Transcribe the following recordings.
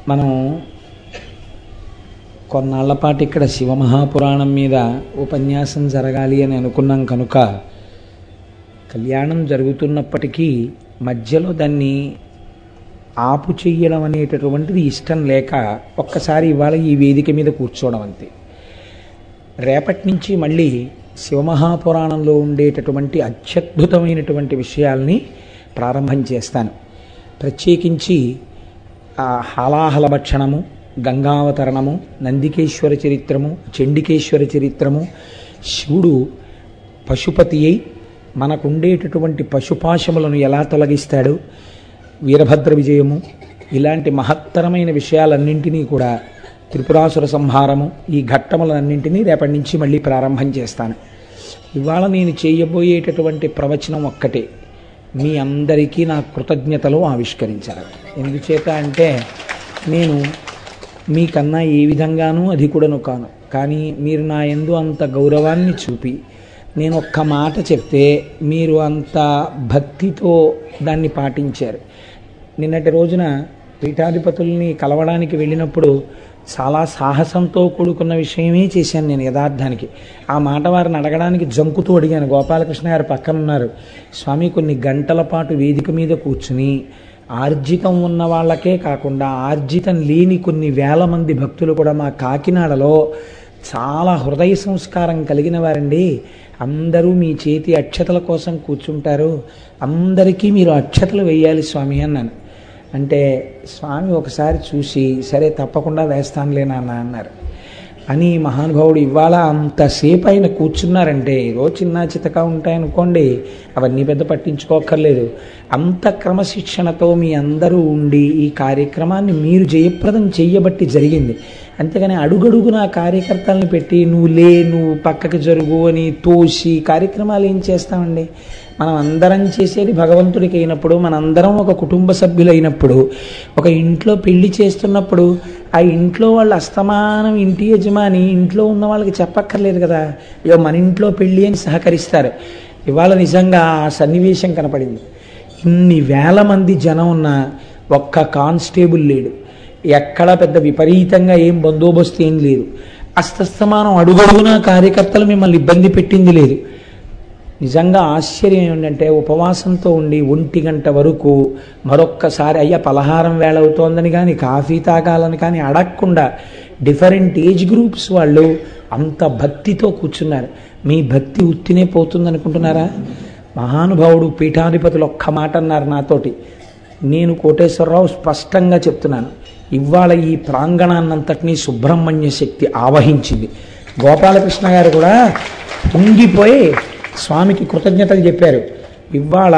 మనం కొన్నాళ్ల పాటు ఇక్కడ శివమహాపురాణం మీద ఉపన్యాసం జరగాలి అని అనుకున్నాం కనుక కళ్యాణం జరుగుతున్నప్పటికీ మధ్యలో దాన్ని ఆపు చెయ్యడం అనేటటువంటిది ఇష్టం లేక ఒక్కసారి ఇవాళ ఈ వేదిక మీద కూర్చోవడం అంతే రేపటి నుంచి మళ్ళీ శివమహాపురాణంలో ఉండేటటువంటి అత్యద్భుతమైనటువంటి విషయాల్ని ప్రారంభం చేస్తాను ప్రత్యేకించి ఆ హాలాహల భక్షణము గంగావతరణము నందికేశ్వర చరిత్రము చండికేశ్వర చరిత్రము శివుడు పశుపతి అయి మనకుండేటటువంటి పశుపాశములను ఎలా తొలగిస్తాడు వీరభద్ర విజయము ఇలాంటి మహత్తరమైన విషయాలన్నింటినీ కూడా త్రిపురాసుర సంహారము ఈ ఘట్టములన్నింటినీ రేపటి నుంచి మళ్ళీ ప్రారంభం చేస్తాను ఇవాళ నేను చేయబోయేటటువంటి ప్రవచనం ఒక్కటే మీ అందరికీ నా కృతజ్ఞతలు ఆవిష్కరించాలి ఎందుచేత అంటే నేను మీకన్నా ఏ విధంగానూ అధికుడను కాను కానీ మీరు నా ఎందు అంత గౌరవాన్ని చూపి నేను ఒక్క మాట చెప్తే మీరు అంత భక్తితో దాన్ని పాటించారు నిన్నటి రోజున పీఠాధిపతుల్ని కలవడానికి వెళ్ళినప్పుడు చాలా సాహసంతో కూడుకున్న విషయమే చేశాను నేను యథార్థానికి ఆ మాట వారిని అడగడానికి జంకుతూ అడిగాను గోపాలకృష్ణ గారు పక్కన ఉన్నారు స్వామి కొన్ని గంటల పాటు వేదిక మీద కూర్చుని ఆర్జితం ఉన్న వాళ్ళకే కాకుండా ఆర్జితం లేని కొన్ని వేల మంది భక్తులు కూడా మా కాకినాడలో చాలా హృదయ సంస్కారం కలిగిన వారండి అందరూ మీ చేతి అక్షతల కోసం కూర్చుంటారు అందరికీ మీరు అక్షతలు వేయాలి స్వామి అన్నాను అంటే స్వామి ఒకసారి చూసి సరే తప్పకుండా వేస్తానులే నాన్న అన్నారు అని మహానుభావుడు ఇవాళ అంతసేపు ఆయన కూర్చున్నారంటే ఏదో చిన్న చితక ఉంటాయనుకోండి అవన్నీ పెద్ద పట్టించుకోక్కర్లేదు అంత క్రమశిక్షణతో మీ అందరూ ఉండి ఈ కార్యక్రమాన్ని మీరు జయప్రదం చెయ్యబట్టి జరిగింది అంతేగాని అడుగడుగున కార్యకర్తలను పెట్టి నువ్వు లే నువ్వు పక్కకి జరుగు అని తోసి కార్యక్రమాలు ఏం చేస్తామండి మనం అందరం చేసేది భగవంతుడికి అయినప్పుడు మనందరం ఒక కుటుంబ సభ్యులైనప్పుడు ఒక ఇంట్లో పెళ్లి చేస్తున్నప్పుడు ఆ ఇంట్లో వాళ్ళు అస్తమానం ఇంటి యజమాని ఇంట్లో ఉన్న వాళ్ళకి చెప్పక్కర్లేదు కదా అయ్యో మన ఇంట్లో పెళ్ళి అని సహకరిస్తారు ఇవాళ నిజంగా ఆ సన్నివేశం కనపడింది ఇన్ని వేల మంది జనం ఉన్న ఒక్క కానిస్టేబుల్ లేడు ఎక్కడ పెద్ద విపరీతంగా ఏం బందోబస్తు ఏం లేదు అస్తస్తమానం అడుగడుగునా కార్యకర్తలు మిమ్మల్ని ఇబ్బంది పెట్టింది లేదు నిజంగా ఆశ్చర్యం ఏంటంటే ఉపవాసంతో ఉండి ఒంటి గంట వరకు మరొక్కసారి అయ్యా పలహారం వేళవుతోందని కానీ కాఫీ తాగాలని కానీ అడగకుండా డిఫరెంట్ ఏజ్ గ్రూప్స్ వాళ్ళు అంత భక్తితో కూర్చున్నారు మీ భక్తి ఉత్తినే పోతుంది అనుకుంటున్నారా మహానుభావుడు పీఠాధిపతులు ఒక్క మాట అన్నారు నాతోటి నేను కోటేశ్వరరావు స్పష్టంగా చెప్తున్నాను ఇవాళ ఈ ప్రాంగణాన్నంతటినీ సుబ్రహ్మణ్య శక్తి ఆవహించింది గోపాలకృష్ణ గారు కూడా పొంగిపోయి స్వామికి కృతజ్ఞతలు చెప్పారు ఇవాళ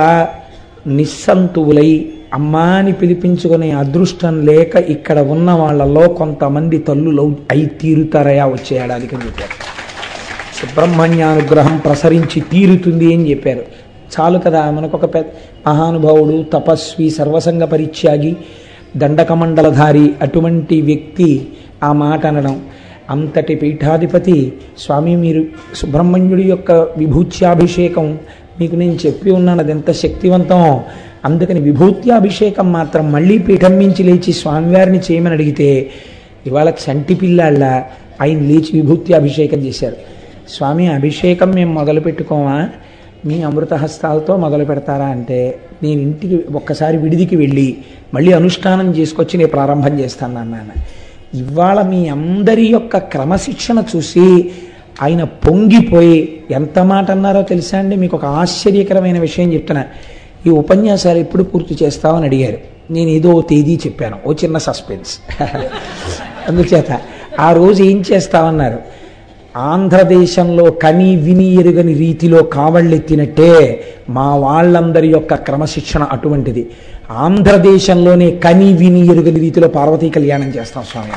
నిస్సంతువులై అమ్మాని పిలిపించుకునే అదృష్టం లేక ఇక్కడ ఉన్న వాళ్ళలో కొంతమంది తల్లులు అయి తీరుతారయా వచ్చే ఏడాదికి అని చెప్పారు సుబ్రహ్మణ్యానుగ్రహం ప్రసరించి తీరుతుంది అని చెప్పారు చాలు కదా మనకొక పెద్ద మహానుభావుడు తపస్వి సర్వసంగ పరిత్యాగి దండకమండలధారి అటువంటి వ్యక్తి ఆ మాట అనడం అంతటి పీఠాధిపతి స్వామి మీరు సుబ్రహ్మణ్యుడి యొక్క విభూత్యాభిషేకం మీకు నేను చెప్పి ఉన్నాను అది ఎంత శక్తివంతం అందుకని విభూత్యాభిషేకం మాత్రం మళ్ళీ పీఠం మించి లేచి స్వామివారిని చేయమని అడిగితే ఇవాళ చంటి పిల్లాళ్ళ ఆయన లేచి విభూత్యాభిషేకం చేశారు స్వామి అభిషేకం మేము మొదలు పెట్టుకోమా మీ అమృత హస్తాలతో మొదలు పెడతారా అంటే నేను ఇంటికి ఒక్కసారి విడిదికి వెళ్ళి మళ్ళీ అనుష్ఠానం చేసుకొచ్చి నేను ప్రారంభం చేస్తాను అన్నాను ఇవాళ మీ అందరి యొక్క క్రమశిక్షణ చూసి ఆయన పొంగిపోయి ఎంత మాట అన్నారో తెలుసా అండి మీకు ఒక ఆశ్చర్యకరమైన విషయం చెప్తున్నా ఈ ఉపన్యాసాలు ఎప్పుడు పూర్తి చేస్తామని అడిగారు నేను ఏదో తేదీ చెప్పాను ఓ చిన్న సస్పెన్స్ అందుచేత ఆ రోజు ఏం చేస్తామన్నారు ఆంధ్రదేశంలో కని విని ఎరుగని రీతిలో కావళ్ళెత్తినట్టే మా వాళ్ళందరి యొక్క క్రమశిక్షణ అటువంటిది ఆంధ్రదేశంలోనే కని విని ఎరుగని రీతిలో పార్వతీ కళ్యాణం చేస్తాం స్వామి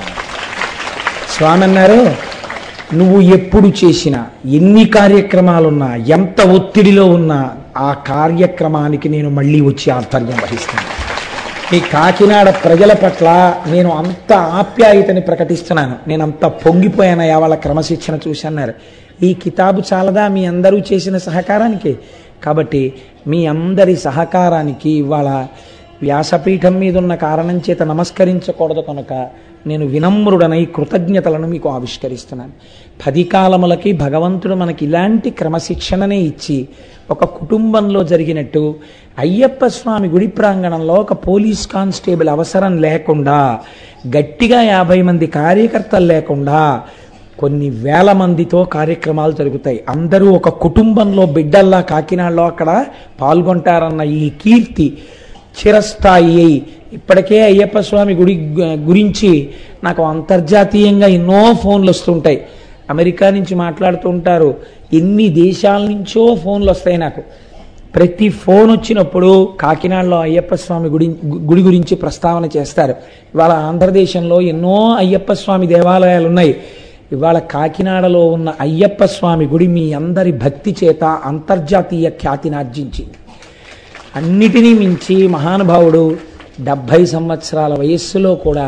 స్వామి అన్నారు నువ్వు ఎప్పుడు చేసినా ఎన్ని కార్యక్రమాలున్నా ఎంత ఒత్తిడిలో ఉన్నా ఆ కార్యక్రమానికి నేను మళ్ళీ వచ్చి ఆధ్వర్యం వహిస్తాను ఈ కాకినాడ ప్రజల పట్ల నేను అంత ఆప్యాయతని ప్రకటిస్తున్నాను నేను అంత పొంగిపోయాను వాళ్ళ క్రమశిక్షణ చూసి అన్నారు ఈ కితాబు చాలదా మీ అందరూ చేసిన సహకారానికి కాబట్టి మీ అందరి సహకారానికి ఇవాళ వ్యాసపీఠం మీద ఉన్న కారణం చేత నమస్కరించకూడదు కనుక నేను వినమ్రుడనై కృతజ్ఞతలను మీకు ఆవిష్కరిస్తున్నాను పది కాలములకి భగవంతుడు మనకి ఇలాంటి క్రమశిక్షణనే ఇచ్చి ఒక కుటుంబంలో జరిగినట్టు అయ్యప్ప స్వామి గుడి ప్రాంగణంలో ఒక పోలీస్ కానిస్టేబుల్ అవసరం లేకుండా గట్టిగా యాభై మంది కార్యకర్తలు లేకుండా కొన్ని వేల మందితో కార్యక్రమాలు జరుగుతాయి అందరూ ఒక కుటుంబంలో బిడ్డల్లా కాకినాడలో అక్కడ పాల్గొంటారన్న ఈ కీర్తి చిరస్థాయి అయి ఇప్పటికే అయ్యప్ప స్వామి గుడి గు- గురించి నాకు అంతర్జాతీయంగా ఎన్నో ఫోన్లు వస్తుంటాయి అమెరికా నుంచి మాట్లాడుతూ ఉంటారు ఎన్ని దేశాల నుంచో ఫోన్లు వస్తాయి నాకు ప్రతి ఫోన్ వచ్చినప్పుడు కాకినాడలో అయ్యప్ప స్వామి గుడి గుడి గురించి ప్రస్తావన చేస్తారు ఇవాళ ఆంధ్రదేశంలో ఎన్నో అయ్యప్ప స్వామి దేవాలయాలు ఉన్నాయి ఇవాళ కాకినాడలో ఉన్న అయ్యప్ప స్వామి గుడి మీ అందరి భక్తి చేత అంతర్జాతీయ ఖ్యాతిని ఆర్జించింది అన్నిటినీ మించి మహానుభావుడు డెబ్భై సంవత్సరాల వయస్సులో కూడా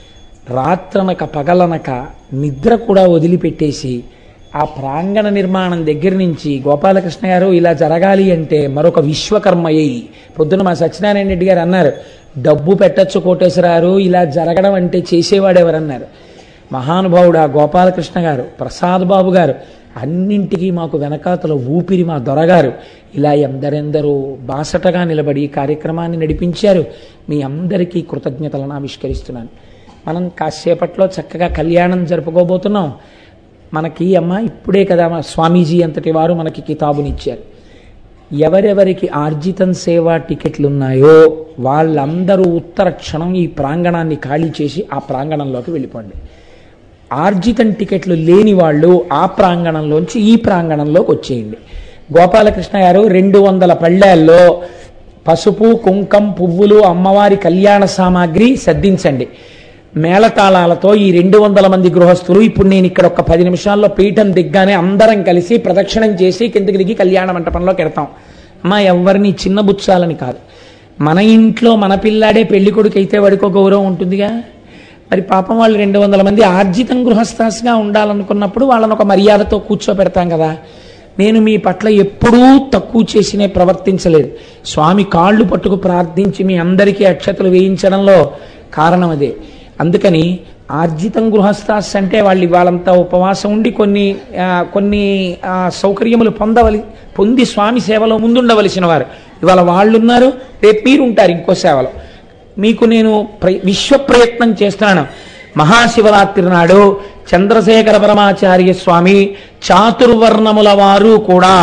రాత్రనక పగలనక నిద్ర కూడా వదిలిపెట్టేసి ఆ ప్రాంగణ నిర్మాణం దగ్గర నుంచి గోపాలకృష్ణ గారు ఇలా జరగాలి అంటే మరొక విశ్వకర్మయ్యి పొద్దున మా సత్యనారాయణ రెడ్డి గారు అన్నారు డబ్బు పెట్టచ్చు కోటేశ్వరారు ఇలా జరగడం అంటే చేసేవాడెవరన్నారు మహానుభావుడు ఆ గోపాలకృష్ణ గారు ప్రసాద్ బాబు గారు అన్నింటికీ మాకు వెనకాతల ఊపిరి మా దొరగారు ఇలా ఎందరెందరో బాసటగా నిలబడి ఈ కార్యక్రమాన్ని నడిపించారు మీ అందరికీ కృతజ్ఞతలను ఆవిష్కరిస్తున్నాను మనం కాసేపట్లో చక్కగా కళ్యాణం జరుపుకోబోతున్నాం మనకి అమ్మ ఇప్పుడే కదా మా స్వామీజీ అంతటి వారు మనకి కితాబునిచ్చారు ఎవరెవరికి ఆర్జితం సేవా టికెట్లు ఉన్నాయో వాళ్ళందరూ ఉత్తర క్షణం ఈ ప్రాంగణాన్ని ఖాళీ చేసి ఆ ప్రాంగణంలోకి వెళ్ళిపోండి ఆర్జితం టికెట్లు లేని వాళ్ళు ఆ ప్రాంగణంలోంచి ఈ ప్రాంగణంలోకి వచ్చేయండి గోపాలకృష్ణ గారు రెండు వందల పళ్ళాల్లో పసుపు కుంకం పువ్వులు అమ్మవారి కళ్యాణ సామాగ్రి సర్దించండి మేళతాళాలతో ఈ రెండు వందల మంది గృహస్థులు ఇప్పుడు నేను ఇక్కడ ఒక పది నిమిషాల్లో పీఠం దిగ్గానే అందరం కలిసి ప్రదక్షిణం చేసి కిందకి దిగి కళ్యాణ మంటపంలోకి ఎడతాం అమ్మా ఎవరిని చిన్న బుచ్చాలని కాదు మన ఇంట్లో మన పిల్లాడే పెళ్లి కొడుకు అయితే వాడికి ఒక గౌరవం ఉంటుందిగా మరి పాపం వాళ్ళు రెండు వందల మంది ఆర్జితం గృహస్థాసిగా ఉండాలనుకున్నప్పుడు వాళ్ళని ఒక మర్యాదతో కూర్చోబెడతాం కదా నేను మీ పట్ల ఎప్పుడూ తక్కువ చేసినే ప్రవర్తించలేదు స్వామి కాళ్ళు పట్టుకు ప్రార్థించి మీ అందరికీ అక్షతలు వేయించడంలో కారణం అదే అందుకని ఆర్జితం గృహస్థాస్ అంటే వాళ్ళు ఇవాళంతా ఉపవాసం ఉండి కొన్ని ఆ, కొన్ని ఆ, సౌకర్యములు పొందవలి పొంది స్వామి సేవలో ముందుండవలసిన వారు ఇవాళ వాళ్ళు ఉన్నారు రేపు మీరు ఉంటారు ఇంకో సేవలో మీకు నేను ప్ర విశ్వ ప్రయత్నం చేస్తున్నాను మహాశివరాత్రి నాడు చంద్రశేఖర పరమాచార్య స్వామి చాతుర్వర్ణముల వారు కూడా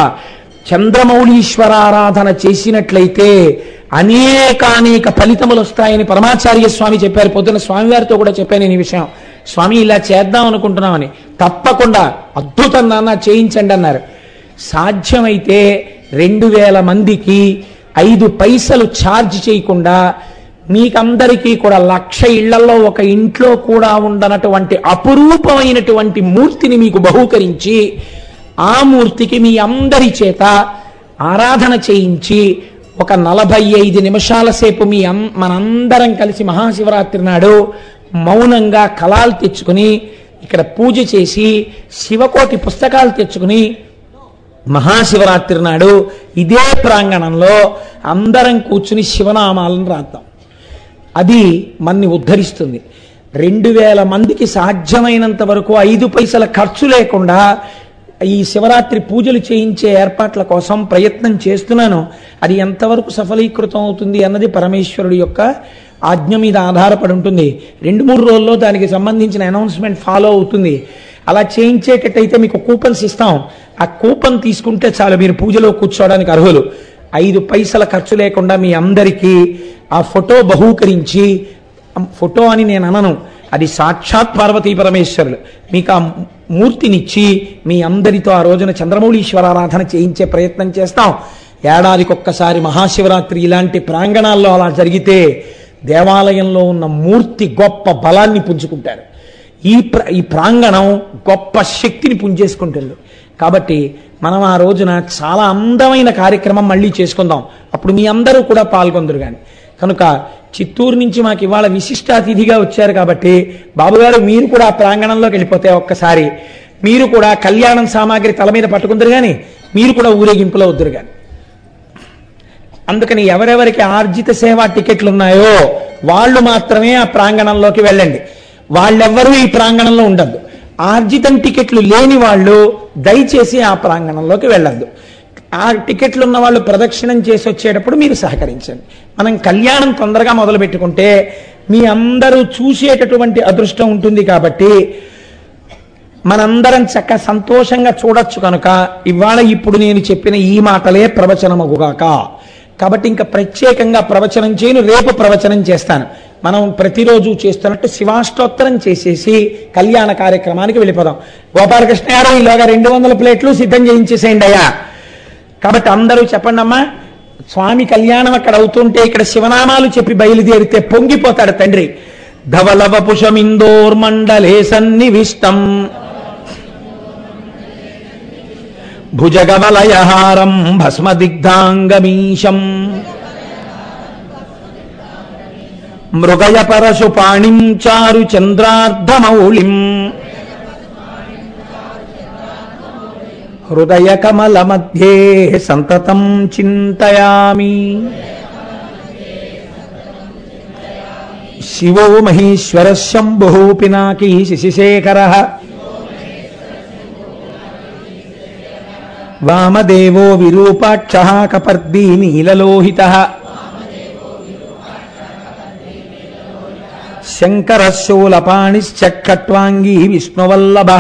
చంద్రమౌళీశ్వరారాధన చేసినట్లయితే అనేకానేక ఫలితములు వస్తాయని పరమాచార్య స్వామి చెప్పారు పొద్దున స్వామివారితో కూడా చెప్పాను నేను ఈ విషయం స్వామి ఇలా చేద్దాం అనుకుంటున్నామని తప్పకుండా అద్భుతం నాన్న చేయించండి అన్నారు సాధ్యమైతే రెండు వేల మందికి ఐదు పైసలు ఛార్జ్ చేయకుండా మీకందరికీ కూడా లక్ష ఇళ్లలో ఒక ఇంట్లో కూడా ఉండనటువంటి అపురూపమైనటువంటి మూర్తిని మీకు బహూకరించి ఆ మూర్తికి మీ అందరి చేత ఆరాధన చేయించి ఒక నలభై ఐదు నిమిషాల సేపు మీ అం మనందరం కలిసి మహాశివరాత్రి నాడు మౌనంగా కళాలు తెచ్చుకుని ఇక్కడ పూజ చేసి శివకోటి పుస్తకాలు తెచ్చుకుని మహాశివరాత్రి నాడు ఇదే ప్రాంగణంలో అందరం కూర్చుని శివనామాలను రాద్దాం అది మన్ని ఉద్ధరిస్తుంది రెండు వేల మందికి సాధ్యమైనంత వరకు ఐదు పైసల ఖర్చు లేకుండా ఈ శివరాత్రి పూజలు చేయించే ఏర్పాట్ల కోసం ప్రయత్నం చేస్తున్నాను అది ఎంతవరకు సఫలీకృతం అవుతుంది అన్నది పరమేశ్వరుడి యొక్క ఆజ్ఞ మీద ఆధారపడి ఉంటుంది రెండు మూడు రోజుల్లో దానికి సంబంధించిన అనౌన్స్మెంట్ ఫాలో అవుతుంది అలా చేయించేటట్టయితే మీకు కూపన్స్ ఇస్తాం ఆ కూపన్ తీసుకుంటే చాలు మీరు పూజలో కూర్చోవడానికి అర్హులు ఐదు పైసల ఖర్చు లేకుండా మీ అందరికీ ఆ ఫోటో బహూకరించి ఆ ఫోటో అని నేను అనను అది సాక్షాత్ పార్వతీ పరమేశ్వరులు మీకు ఆ మూర్తినిచ్చి మీ అందరితో ఆ రోజున చంద్రమౌళీశ్వరారాధన చేయించే ప్రయత్నం చేస్తాం ఏడాదికి ఒక్కసారి మహాశివరాత్రి ఇలాంటి ప్రాంగణాల్లో అలా జరిగితే దేవాలయంలో ఉన్న మూర్తి గొప్ప బలాన్ని పుంజుకుంటారు ఈ ప్ర ఈ ప్రాంగణం గొప్ప శక్తిని పుంజేసుకుంటుంది కాబట్టి మనం ఆ రోజున చాలా అందమైన కార్యక్రమం మళ్ళీ చేసుకుందాం అప్పుడు మీ అందరూ కూడా పాల్గొందరు కానీ కనుక చిత్తూరు నుంచి మాకు ఇవాళ విశిష్ట అతిథిగా వచ్చారు కాబట్టి బాబుగారు మీరు కూడా ఆ ప్రాంగణంలోకి వెళ్ళిపోతే ఒక్కసారి మీరు కూడా కళ్యాణం సామాగ్రి తల మీద పట్టుకుందరు కానీ మీరు కూడా ఊరేగింపులో వద్దురు కానీ అందుకని ఎవరెవరికి ఆర్జిత సేవా టికెట్లు ఉన్నాయో వాళ్ళు మాత్రమే ఆ ప్రాంగణంలోకి వెళ్ళండి వాళ్ళెవ్వరూ ఈ ప్రాంగణంలో ఉండద్దు ఆర్జితం టికెట్లు లేని వాళ్ళు దయచేసి ఆ ప్రాంగణంలోకి వెళ్ళద్దు ఆ టికెట్లు ఉన్న వాళ్ళు ప్రదక్షిణం చేసి వచ్చేటప్పుడు మీరు సహకరించండి మనం కళ్యాణం తొందరగా మొదలు పెట్టుకుంటే మీ అందరూ చూసేటటువంటి అదృష్టం ఉంటుంది కాబట్టి మనందరం చక్క సంతోషంగా చూడొచ్చు కనుక ఇవాళ ఇప్పుడు నేను చెప్పిన ఈ మాటలే ప్రవచనమగుగాక కాబట్టి ఇంకా ప్రత్యేకంగా ప్రవచనం చేయను రేపు ప్రవచనం చేస్తాను మనం ప్రతిరోజు చేస్తున్నట్టు శివాష్టోత్తరం చేసేసి కళ్యాణ కార్యక్రమానికి వెళ్ళిపోదాం గోపాలకృష్ణ గారు ఈలోగా రెండు వందల ప్లేట్లు సిద్ధం చేయించేసేయండి అయ్యా కాబట్టి అందరూ చెప్పండి అమ్మా స్వామి కళ్యాణం అక్కడ అవుతుంటే ఇక్కడ శివనామాలు చెప్పి బయలుదేరితే పొంగిపోతాడు తండ్రి ధవలవ పుషమిందోర్మండలే సన్నివిష్టం భుజగవలయహారం భస్మదిగ్ధాంగమీశం మృగయ పరశుపాణిం చారు చంద్రార్ధమౌళిం హృదయ కమల మధ్యే సంతతం చింతయామి శివో మహేశ్వర శంభు పినాకీ శశిశేఖర వామదేవో విరూపాక్ష కపర్దీ నీలలోహిత శంకర శూలపాణిశ్చ ఖట్వాంగీ విష్ణువల్లభ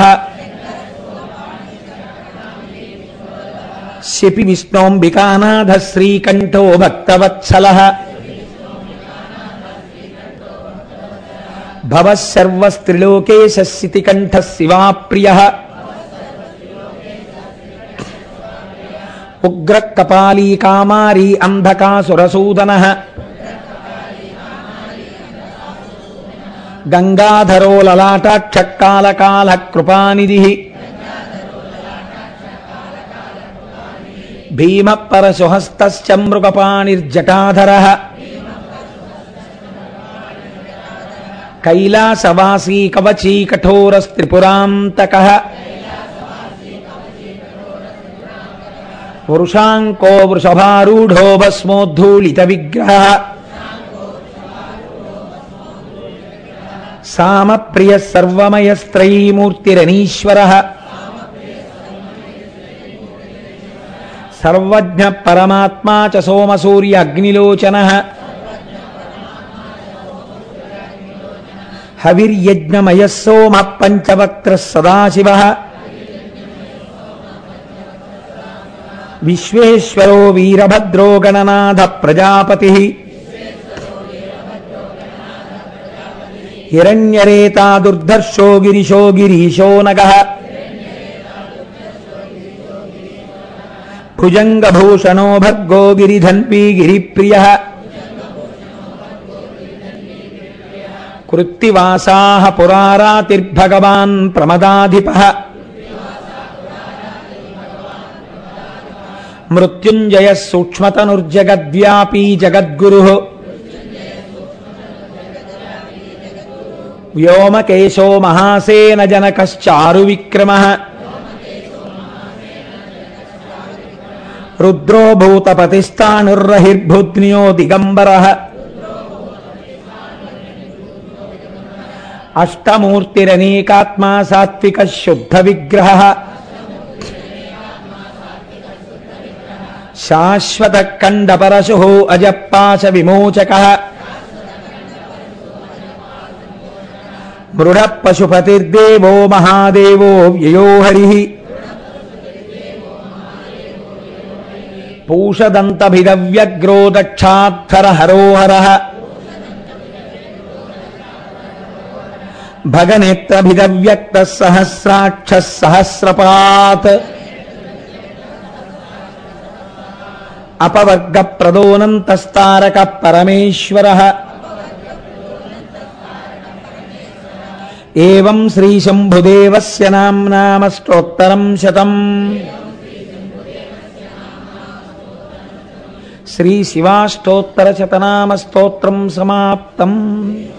శపి విష్ణోంబికానాథ శ్రీకంఠో భక్తవత్సల భవసర్వస్త్రిలోకేశ శితికంఠ శివాప్రియ ఉగ్ర కపాలీ కామారీ అంధకాసురసూదన గంగాధరో లలాటాక్షకాలకాల కృపానిధి భీమ పరశుహస్త మృగపాణిర్జటాధర కైలాసవాసీ కవచీ కఠోరస్త్రిపురాంతక వృషాంకో వృషభారూఢో భస్మోద్ధూళిత విగ్రహ సామప్రియ సర్వమయస్త్రైమూర్తిరనీశ్వర సర్వజ్ఞ పరమాత్మా చ సోమసూర్య అగ్నిలోచన హవిర్యజ్ఞమయ సోమ పంచవక్ర సదాశివ విశ్వేశ్వరో వీరభద్రో గణనాథ ప్రజాపతి హిరణ్యరేతా దుర్ధర్షో గిరిశో గిరీశో నగ భుజంగభూషణో భర్గో గిరిధన్వీ గిరిప్రియ కృత్తివాసా పురారాతిర్భగవాన్ ప్రమదాధిప మృత్యుంజయ సూక్ష్మతనుర్జగద్వ్యాపీ జగద్గురు వ్యోమకేశో మహాసేన జనకశ్చారు విక్రమ రుద్రో భూతపతిస్థానుర్రహిర్భుద్నియో దిగంబర అష్టమూర్తిరనేకాత్మా సాత్విక శుద్ధ విగ్రహ శాశ్వత కండపరశు అజపాశ విమోచక మృఢ పశుపతిర్దేవో మహాదేవో వ్యయో హరి పూషదంతభిదవ్యగ్రో దక్షాత్తర హరోహర భగనేత్రభిదవ్యక్త సహస్రాక్ష సహస్రపాత్ అపవర్గ ప్రదోనంతస్తారక పరమేశ్వర ఏం శ్రీశంభుదేవస్య నామ్నామష్టోత్తరం శతం శ్రీ శివాష్టోత్తర శతనామ స్తోత్రం సమాప్తం